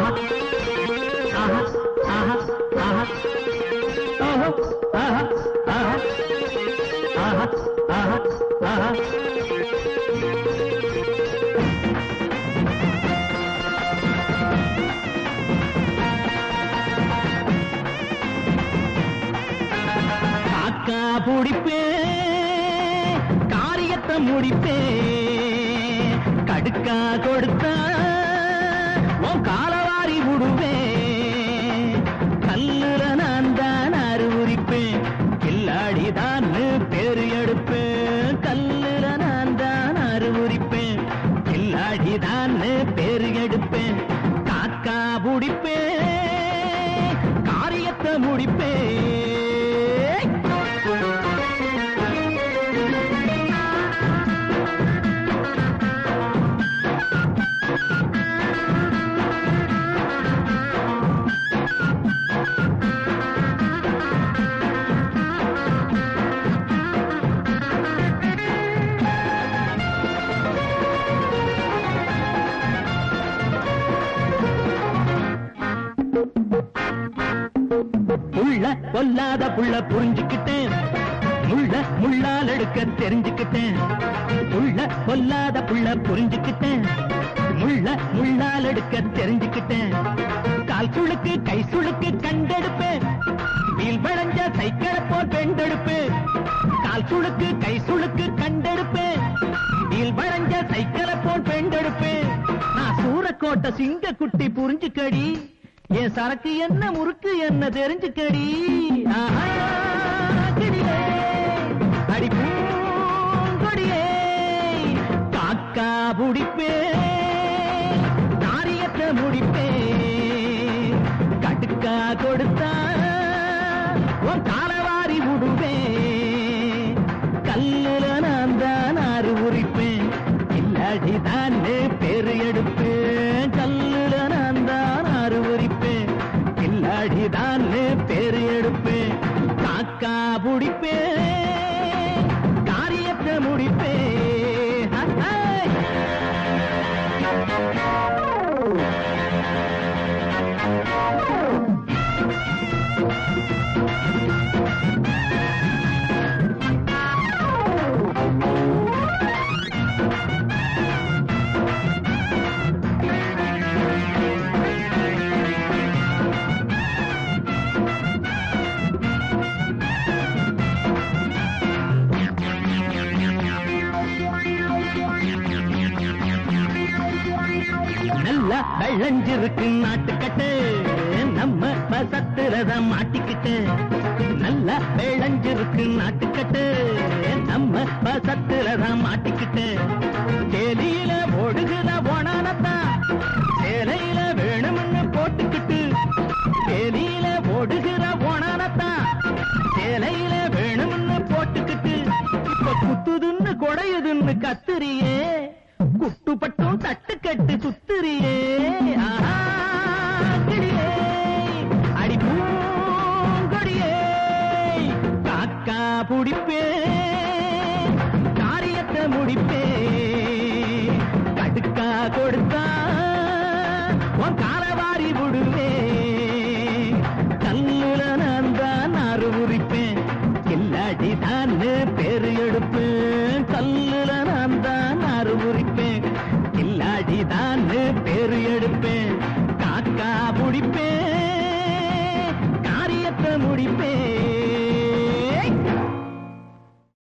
ஆஹா ஆஹா ஆஹா ஓஹோ ஆஹா ஆஹா ஆஹா ஆஹா ஆஹா காக்கா பிடிப்பே காரியத்தை முடிப்பே கடுக்கா கொடுத்தா உன் காலவாரி விடுவே கல்லுல நான் தான் அறிவுரிப்பேன் கில்லாடி தான் பேரு எடுப்பேன் கல்லுல நான் தான் அறிவுரிப்பேன் கில்லாடி தான் பேரு எடுப்பேன் காக்கா பிடிப்பேன் காரியத்தை முடிப்பேன் புள்ள பொல்லாத புள்ள புரிஞ்சுக்கிட்டேன் முள்ள முள்ளால் எடுக்க தெரிஞ்சுக்கிட்டேன் புள்ள பொல்லாத புள்ள புரிஞ்சுக்கிட்டேன் முள்ள முள்ளால் எடுக்க தெரிஞ்சுக்கிட்டேன் கால் சுளுக்கு கை சுளுக்கு கண்டெடுப்பேன் வீல் வளைஞ்ச சைக்கிளை போல் பெண்டெடுப்பேன் கால் சுளுக்கு கை சுளுக்கு கண்டெடுப்பேன் வீல் வளைஞ்ச சைக்கிளை போல் பெண்டெடுப்பேன் நான் சூரக்கோட்டை சிங்க குட்டி புரிஞ்சுக்கடி என் சரக்கு என்ன முறுக்கு என்ன தெரிஞ்சுக்கடி ஆஹா, கிடியே, அடி பூங்கொடியே, காக்கா புடிப்பே காரியத்தை முடிப்பே கடுக்கா கொடுத்தா உன் காலவாரி விடுவே கல்லுல நான் தான் ஆறு உரிப்பேன் இல்லாடி தான் பேரு எடுப்பேன் கல்லுல நான் தான் ஆறு உரிப்பேன் இல்லாடி தான் பேரு எடுப்பேன் காக்கா பிடிப்பேன் காரியத்தை முடிப்பேன் ஹாய். நல்லா வெள்ளஞ்சிருக்கு நாட்டுக்கட்டு நம்ம பசத்துறத மாட்டிக்கிட்டு நல்லா வெள்ளஞ்சிருக்கு நாட்டுக்கட்டு நம்ம பசத்துறத மாட்டிக்கிட்டு சேலியில ஓடுகிற போனானத்தான் சேலையில வேணும்னு போட்டுக்கிட்டு சேலியில ஓடுகிற போனானத்தான் சேலையில வேணும்னு போட்டுக்கிட்டு இப்ப குத்துதுன்னு கொடையுதுன்னு கத்துறியே குட்டுப்பட்டும் தட்டு கட்டு சுத்துறியே ஆஹா, கிளியே, அடி பூங்கொடியே, காக்கா புடிப்பே காரியத்தை முடிப்பே கடுக்கா கொடுத்தா உன் காலவாரி விடுவே கல்லுல நான் தான் ஆறு உரிப்பேன் கில்லாடி தான் பேரு எடுப்பேன் கல்லுல நான் தான் ஆறு உரிப்பேன் கில்லாடி தான் பேரு எடுப்பேன் காக்கா முடிப்பேன் காரியத்தை முடிப்பேன்